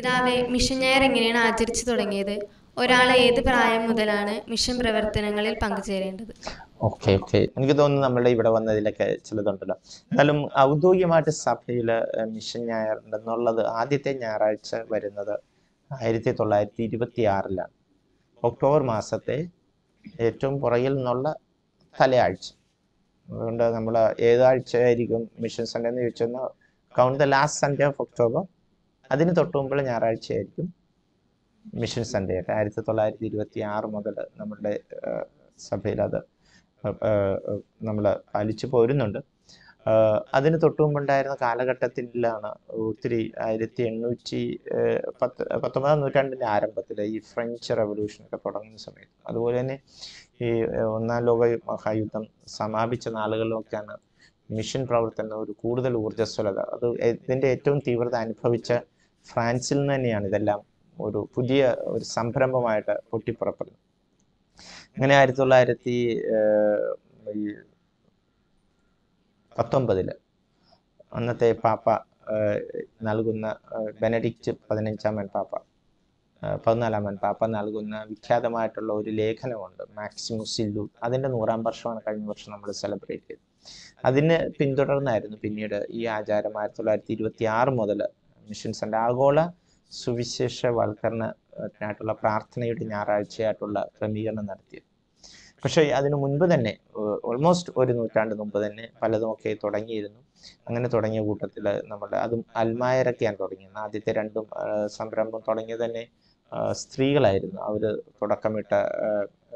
പിതാവെ മിഷൻ ഞായർ എങ്ങനെയാണ് ആചരിച്ചു തുടങ്ങിയത് ഒരാൾ ഏത് പ്രായം മുതലാണ് മിഷൻ പ്രവർത്തനങ്ങളിൽ പങ്കുചേരേണ്ടത് ഓക്കെ ഓക്കെ എനിക്ക് തോന്നുന്നു നമ്മളുടെ ഇവിടെ വന്നതിലൊക്കെ ചിലതുണ്ടല്ലോ എന്നാലും ഔദ്യോഗികമായിട്ട് സഭയിൽ മിഷൻ ഞായർ എന്നുള്ളത് ആദ്യത്തെ ഞായറാഴ്ച വരുന്നത് ആയിരത്തി തൊള്ളായിരത്തി ഇരുപത്തി ആറിലാണ് ഒക്ടോബർ മാസത്തെ ഏറ്റവും പുറകിൽ നിന്നുള്ള തലയാഴ്ച അതുകൊണ്ട് നമ്മൾ ഏതാഴ്ചയായിരിക്കും മിഷൻ സൺഡേ എന്ന് ചോദിച്ചാൽ count the last Sunday of October അതിന് തൊട്ട് മുമ്പുള്ള ഞായറാഴ്ചയായിരിക്കും മിഷൻ സൺഡേ ആയിട്ട് ആയിരത്തി തൊള്ളായിരത്തി ഇരുപത്തി ആറ് മുതൽ നമ്മുടെ സഭയിൽ അത് നമ്മൾ പാലിച്ചു പോരുന്നുണ്ട് ആഹ് അതിന് തൊട്ട് മുമ്പുണ്ടായിരുന്ന കാലഘട്ടത്തിലാണ് ഒത്തിരി ആയിരത്തി എണ്ണൂറ്റി ആഹ് പത്ത് പത്തൊമ്പതാം നൂറ്റാണ്ടിൻ്റെ ആരംഭത്തിൽ ഈ ഫ്രഞ്ച് റവല്യൂഷൻ ഒക്കെ തുടങ്ങുന്ന സമയത്ത് അതുപോലെ തന്നെ ഈ ആഹ് ഒന്നാം ലോക മഹായുദ്ധം സമാപിച്ച നാളുകളിലൊക്കെയാണ് മിഷൻ പ്രവർത്തനം ഒരു കൂടുതൽ ഊർജ്ജസ്വലത അത് ഇതിൻ്റെ ഏറ്റവും തീവ്രത അനുഭവിച്ച ഫ്രാൻസിൽ നിന്ന് തന്നെയാണ് ഇതെല്ലാം ഒരു പുതിയ ഒരു സംരംഭമായിട്ട് പൊട്ടിപ്പുറപ്പെടുന്നത് അങ്ങനെ ആയിരത്തി തൊള്ളായിരത്തി ആഹ് ഈ പത്തൊമ്പതില് അന്നത്തെ പാപ്പ ആഹ് നൽകുന്ന ആഹ് ബെനഡിക്റ്റ് പതിനഞ്ചാമൻ പാപ്പ ആഹ് പതിനാലാമൻ പാപ്പ നൽകുന്ന വിഖ്യാതമായിട്ടുള്ള ഒരു ലേഖനമുണ്ട് മാക്സിമുസ് ഇല്ലു അതിൻ്റെ നൂറാം വർഷമാണ് കഴിഞ്ഞ വർഷം നമ്മൾ സെലിബ്രേറ്റ് ചെയ്തത് അതിന് പിന്തുടർന്നായിരുന്നു പിന്നീട് ഈ ആചാരം ആയിരത്തി തൊള്ളായിരത്തി ഇരുപത്തി ആറ് മുതൽ മിഷൻ സൺഡേ ആഗോള സുവിശേഷവൽക്കരണത്തിനായിട്ടുള്ള പ്രാർത്ഥനയുടെ ഞായറാഴ്ചയായിട്ടുള്ള ക്രമീകരണം നടത്തിയത് പക്ഷേ അതിനു മുൻപ് തന്നെ ഓൾമോസ്റ്റ് ഒരു നൂറ്റാണ്ട് മുമ്പ് തന്നെ പലതുമൊക്കെ തുടങ്ങിയിരുന്നു അങ്ങനെ തുടങ്ങിയ കൂട്ടത്തിൽ നമ്മുടെ അതും അൽമായരൊക്കെയാണ് തുടങ്ങിയത് ആദ്യത്തെ രണ്ടും ആ, സംരംഭം തുടങ്ങിയത് തന്നെ ആ, സ്ത്രീകളായിരുന്നു അവർ തുടക്കമിട്ട ആ,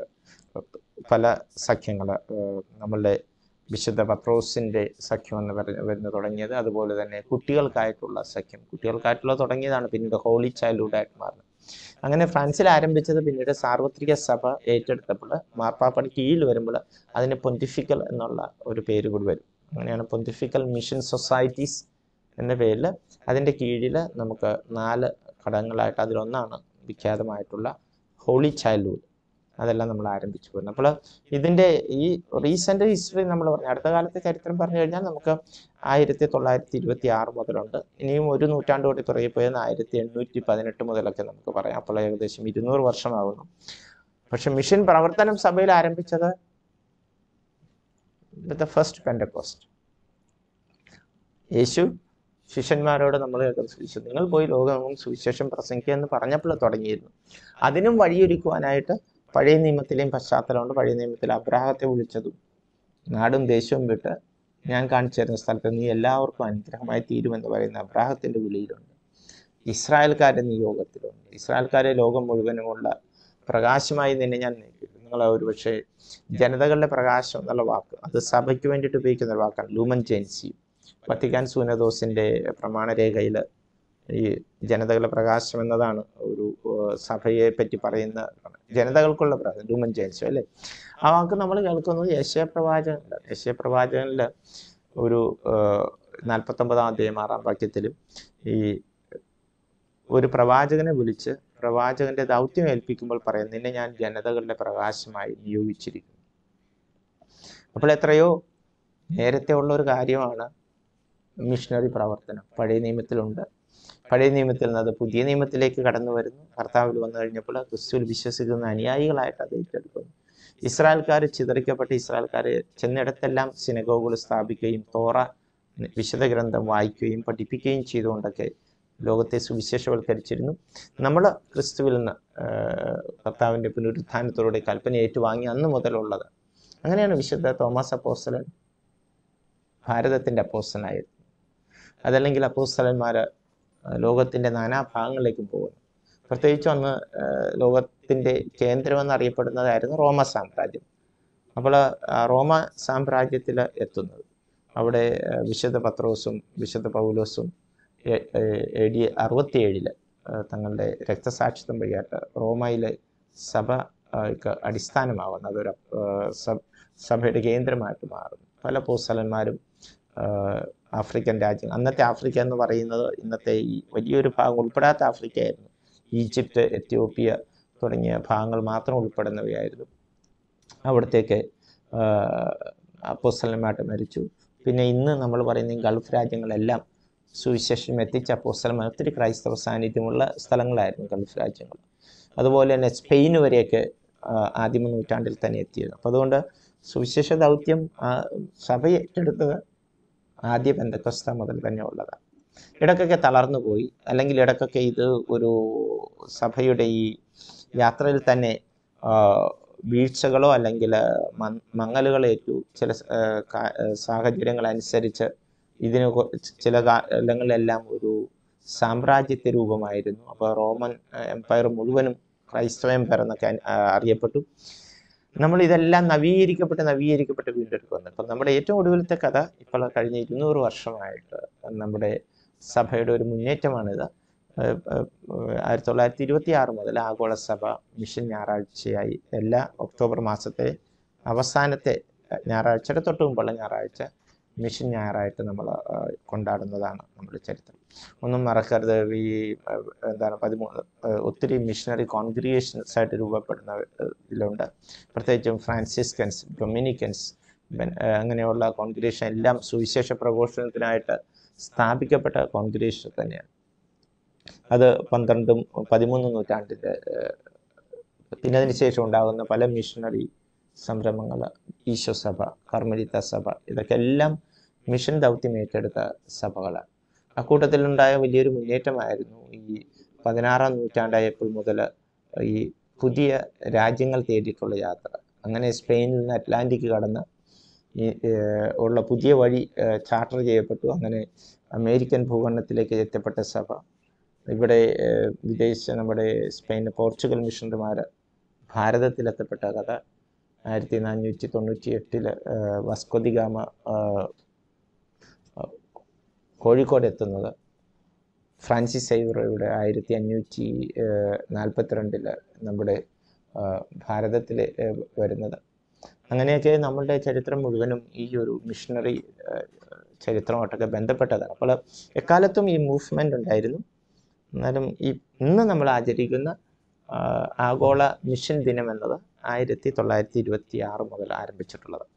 പല സഖ്യങ്ങൾ നമ്മളുടെ വിശുദ്ധ പത്രോസിന്റെ സഖ്യം എന്ന് പറഞ്ഞ് വരുന്ന തുടങ്ങിയത് അതുപോലെ തന്നെ കുട്ടികൾക്കായിട്ടുള്ള സഖ്യം കുട്ടികൾക്കായിട്ടുള്ള തുടങ്ങിയതാണ് പിന്നീട് ഹോളി ചൈൽഡ്ഹുഡ് ആയിട്ട് മാറുന്നത് അങ്ങനെ ഫ്രാൻസിൽ ആരംഭിച്ചത് പിന്നീട് സാർവത്രിക സഭ ഏറ്റെടുത്തപ്പോൾ മാർപ്പാപ്പയുടെ കീഴിൽ വരുമ്പോൾ അതിന് പൊന്തിഫിക്കൽ എന്നുള്ള ഒരു പേര് കൂടി വരും അങ്ങനെയാണ് പൊന്തിഫിക്കൽ മിഷൻ സൊസൈറ്റീസ് എന്ന പേരിൽ അതിൻ്റെ കീഴിൽ നമുക്ക് നാല് ഘടകങ്ങളായിട്ട് അതിലൊന്നാണ് വിഖ്യാതമായിട്ടുള്ള ഹോളി ചൈൽഡ്ഹുഡ് അതെല്ലാം നമ്മൾ ആരംഭിച്ചു പോയിരുന്നു അപ്പോൾ ഇതിൻ്റെ ഈ റീസെൻ്റ് ഹിസ്റ്ററി നമ്മൾ പറഞ്ഞു അടുത്ത കാലത്തെ ചരിത്രം പറഞ്ഞു കഴിഞ്ഞാൽ നമുക്ക് ആയിരത്തി തൊള്ളായിരത്തി ഇരുപത്തി ആറ് മുതലുണ്ട് ഇനിയും ഒരു നൂറ്റാണ്ട് കൂടി പിറകെ പോയെന്ന് ആയിരത്തി എണ്ണൂറ്റി പതിനെട്ട് മുതലൊക്കെ നമുക്ക് പറയാം അപ്പോൾ ഏകദേശം ഇരുന്നൂറ് വർഷമാകുന്നു പക്ഷെ മിഷൻ പ്രവർത്തനം സഭയിൽ ആരംഭിച്ചത് ദ ഫസ്റ്റ് പെൻഡക്കോസ്റ്റ് യേശു ശിഷ്യന്മാരോട് നമ്മൾ കേൾക്കുന്ന സുവിശേഷം നിങ്ങൾ പോയി ലോകമെങ്ങും സുവിശേഷം പ്രസംഗിക്കുക എന്ന് പറഞ്ഞപ്പോൾ തുടങ്ങിയിരുന്നു അതിനും വഴിയൊരുക്കുവാനായിട്ട് പഴയ നിയമത്തിലെയും പശ്ചാത്തലമുണ്ട് പഴയ നിയമത്തിൽ അബ്രാഹത്തെ വിളിച്ചതും നാടും ദേശവും വിട്ട് ഞാൻ കാണിച്ചു തരുന്ന സ്ഥലത്ത് നീ എല്ലാവർക്കും അനുഗ്രഹമായി തീരുമെന്ന് പറയുന്ന അബ്രാഹത്തിന്റെ വിളിയിലുണ്ട് ഇസ്രായേൽക്കാരുടെ നിയോഗത്തിലുണ്ട് ഇസ്രായേൽക്കാരെ ലോകം മുഴുവനുമുള്ള പ്രകാശമായി നിന്നെ ഞാൻ നീക്കും നിങ്ങൾ ഒരുപക്ഷെ ജനതകളുടെ പ്രകാശം എന്നുള്ള വാക്ക് അത് സഭയ്ക്ക് വേണ്ടിയിട്ട് ഉപയോഗിക്കുന്ന ഒരു വാക്കാണ് ലൂമൻ ജെൻസി വത്തിക്കാൻ സൂനദോസിന്റെ പ്രമാണരേഖയിൽ ഈ ജനതകളുടെ പ്രകാശം എന്നതാണ് ഒരു ഏഹ്, സഭയെ പറ്റി പറയുന്ന ജനതകൾക്കുള്ള പ്രകാശം ലൂമൻ ജെൻസി അല്ലേ ആ വാക്ക് നമ്മൾ കേൾക്കുന്നത് യശയ പ്രവാചകനിൽ യശയ പ്രവാചകനിൽ ഒരു നാൽപ്പത്തൊമ്പതാം അധ്യായം ആറാം വാക്യത്തിലും ഈ ഒരു പ്രവാചകനെ വിളിച്ച് പ്രവാചകന്റെ ദൗത്യം ഏൽപ്പിക്കുമ്പോൾ പറയും നിന്നെ ഞാൻ ജനതകളുടെ പ്രകാശമായി നിയോഗിച്ചിരിക്കുന്നു അപ്പോൾ എത്രയോ നേരത്തെ ഉള്ള ഒരു കാര്യമാണ് മിഷണറി പ്രവർത്തനം പഴയ നിയമത്തിലുണ്ട് പഴയ നിയമത്തിൽ നിന്ന് അത് പുതിയ നിയമത്തിലേക്ക് കടന്നു വരുന്നു കർത്താവിൽ വന്നു കഴിഞ്ഞപ്പോൾ ക്രിസ്തുവിൽ വിശ്വസിക്കുന്ന അനുയായികളായിട്ട് അത് ഏറ്റെടുക്കുന്നു ഇസ്രായേൽക്കാർ ചിതറിക്കപ്പെട്ട ഇസ്രായേൽക്കാർ ചെന്നിടത്തെല്ലാം സിനഗോഗുകൾ സ്ഥാപിക്കുകയും തോറ വിശുദ്ധ ഗ്രന്ഥം വായിക്കുകയും പഠിപ്പിക്കുകയും ചെയ്തുകൊണ്ടൊക്കെ ലോകത്തെ സുവിശേഷവൽക്കരിച്ചിരുന്നു നമ്മൾ ക്രിസ്തുവിൽ നിന്ന് ആഹ്, കർത്താവിൻ്റെ പുനരുത്ഥാനത്തോടെ കൽപ്പന ഏറ്റുവാങ്ങി അന്ന് മുതലുള്ളത് അങ്ങനെയാണ് വിശുദ്ധ തോമസ് അപ്പോസ്തലൻ ഭാരതത്തിൻ്റെ അപ്പോസ്തനായിരുന്നു അതല്ലെങ്കിൽ അപ്പോസ്തലന്മാർ ലോകത്തിൻ്റെ നാനാഭാഗങ്ങളിലേക്കും പോകുന്നു പ്രത്യേകിച്ചും അന്ന് ആഹ്, ലോകത്തിൻ്റെ കേന്ദ്രമെന്ന് അറിയപ്പെടുന്നതായിരുന്നു റോമ സാമ്രാജ്യം അപ്പോൾ ആ റോമ സാമ്രാജ്യത്തിൽ എത്തുന്നത് അവിടെ ആഹ്, വിശുദ്ധ പത്രോസും വിശുദ്ധ പൗലോസും എ- എ- എ ഡി അറുപത്തിയേഴില് തങ്ങളുടെ രക്തസാക്ഷിത്വം വഴിയായിട്ട് റോമയിലെ സഭ ആൾക്ക് അടിസ്ഥാനമാവുന്നത് അതൊരു ആഹ്, സഭ സഭയുടെ കേന്ദ്രമായിട്ട് മാറുന്നു പല പോസ്റ്റലന്മാരും ആഫ്രിക്കൻ രാജ്യം അന്നത്തെ ആഫ്രിക്ക എന്ന് പറയുന്നത് ഇന്നത്തെ ഈ വലിയൊരു ഭാഗം ഉൾപ്പെടാത്ത ആഫ്രിക്കയായിരുന്നു ഈജിപ്ത് എത്യോപ്യ തുടങ്ങിയ ഭാഗങ്ങൾ മാത്രം ഉൾപ്പെടുന്നവയായിരുന്നു അവിടത്തേക്ക് അപ്പോസ്തലന്മായിട്ട് മരിച്ചു പിന്നെ ഇന്ന് നമ്മൾ പറയുന്ന ഈ ഗൾഫ് രാജ്യങ്ങളെല്ലാം സുവിശേഷം എത്തിച്ച അപ്പോസ്തലന്മാർ ഒത്തിരി ക്രൈസ്തവ സാന്നിധ്യമുള്ള സ്ഥലങ്ങളായിരുന്നു ഗൾഫ് രാജ്യങ്ങൾ അതുപോലെ തന്നെ സ്പെയിൻ വരെയൊക്കെ ആ, ആദിമ നൂറ്റാണ്ടിൽ തന്നെ എത്തിയത് അപ്പോൾ അതുകൊണ്ട് സുവിശേഷ ദൗത്യം ആ, സഭ ഏറ്റെടുത്തത് ആദ്യ ബന്ധക്കസ്ത മുതൽ തന്നെ ഉള്ളതാണ് ഇടയ്ക്കൊക്കെ തളർന്നു പോയി അല്ലെങ്കിൽ ഇടയ്ക്കൊക്കെ ഇത് ഒരു സഭയുടെ ഈ യാത്രയിൽ തന്നെ ആ, വീഴ്ചകളോ അല്ലെങ്കിൽ മ- മങ്ങലുകളേറ്റു ചില സ- ആ, കാ- ആ, സാഹചര്യങ്ങളനുസരിച്ച് ഇതിന് കൊ- ചില കാലങ്ങളിലെല്ലാം ഒരു സാമ്രാജ്യത്വ രൂപമായിരുന്നു അപ്പോൾ റോമൻ എംപയർ മുഴുവനും ക്രൈസ്തവ എംപയർ എന്നൊക്കെ അൻ- ആ, അറിയപ്പെട്ടു നമ്മൾ ഇതെല്ലാം നവീകരിക്കപ്പെട്ട് നവീകരിക്കപ്പെട്ട് വീണ്ടെടുക്കുന്നു അപ്പം നമ്മുടെ ഏറ്റവും ഒടുവിലത്തെ കഥ ഇപ്പോൾ കഴിഞ്ഞ ഇരുന്നൂറ് വർഷമായിട്ട് നമ്മുടെ സഭയുടെ ഒരു മുന്നേറ്റമാണിത് ഏഹ് ഏഹ് ആയിരത്തി തൊള്ളായിരത്തി ഇരുപത്തി ആറ് മുതൽ ആഗോള സഭ മിഷൻ ഞായറാഴ്ചയായി എല്ലാ ഒക്ടോബർ മാസത്തെ അവസാനത്തെ ഏഹ് ഞായറാഴ്ചയുടെ തൊട്ട് മുമ്പുള്ള ഞായറാഴ്ച മിഷൻ ഞായറായിട്ട് നമ്മൾ കൊണ്ടാടുന്നതാണ് നമ്മുടെ ചരിത്രം ഒന്നും മറക്കരുത് ഈ ഏഹ് എന്താണ് പതിമൂന്ന് ഏഹ് ഒത്തിരി മിഷണറി കോൺഗ്രിഗേഷൻസ് ആയിട്ട് രൂപപ്പെടുന്ന ഏഹ് ഇതിലുണ്ട് പ്രത്യേകിച്ചും ഫ്രാൻസിസ്കൻസ് ഡൊമിനിക്കൻസ് ബെൻ- ഏഹ് അങ്ങനെയുള്ള കോൺഗ്രിഗേഷൻ എല്ലാം സുവിശേഷ പ്രഘോഷണത്തിനായിട്ട് സ്ഥാപിക്കപ്പെട്ട കോൺഗ്രിഗേഷൻ തന്നെയാണ് അത് പന്ത്രണ്ടും പതിമൂന്നും നൂറ്റാണ്ടിൻ്റെ ഏഹ് പിന്നെ അതിന് ശേഷം ഉണ്ടാകുന്ന പല മിഷണറി സംരംഭങ്ങൾ ഈശോ സഭ കർമ്മലിത്ത സഭ ഇതൊക്കെ എല്ലാം മിഷൻ ദൗത്യം ഏറ്റെടുത്ത സഭകളാണ് അക്കൂട്ടത്തിലുണ്ടായ വലിയൊരു മുന്നേറ്റമായിരുന്നു ഈ പതിനാറാം നൂറ്റാണ്ടായപ്പോൾ മുതൽ ഈ പുതിയ രാജ്യങ്ങൾ തേടിയിട്ടുള്ള യാത്ര അങ്ങനെ സ്പെയിനിൽ നിന്ന് അറ്റ്ലാന്റിക് കടന്ന് ഈ ഏഹ്, ഉള്ള പുതിയ വഴി ഏഹ്, ചാർട്ടർ ചെയ്യപ്പെട്ടു അങ്ങനെ അമേരിക്കൻ ഭൂഖണ്ഡത്തിലേക്ക് എത്തപ്പെട്ട സഭ ഇവിടെ ഏഹ്, വിദേശ നമ്മുടെ സ്പെയിൻ പോർച്ചുഗൽ മിഷണറിമാർ ഭാരതത്തിലെത്തപ്പെട്ട കഥ ആയിരത്തി നാനൂറ്റി തൊണ്ണൂറ്റി എട്ടില് വസ്കോദിഗാമ കോഴിക്കോട് എത്തുന്നത് ഫ്രാൻസിസ് സൈവറയുടെ ആയിരത്തി അഞ്ഞൂറ്റി നാൽപ്പത്തിരണ്ടില് നമ്മുടെ ഭാരതത്തിൽ വരുന്നത് അങ്ങനെയൊക്കെ നമ്മളുടെ ചരിത്രം മുഴുവനും ഈ ഒരു മിഷണറി ചരിത്രമായിട്ടൊക്കെ ബന്ധപ്പെട്ടതാണ് അപ്പോൾ എക്കാലത്തും ഈ മൂവ്മെൻ്റ് ഉണ്ടായിരുന്നു എന്നാലും ഈ ഇന്ന് നമ്മൾ ആചരിക്കുന്ന ആ, ആഗോള മിഷൻ ദിനം എന്നത് ആയിരത്തി തൊള്ളായിരത്തി ഇരുപത്തി ആറ് മുതൽ ആരംഭിച്ചിട്ടുള്ളത്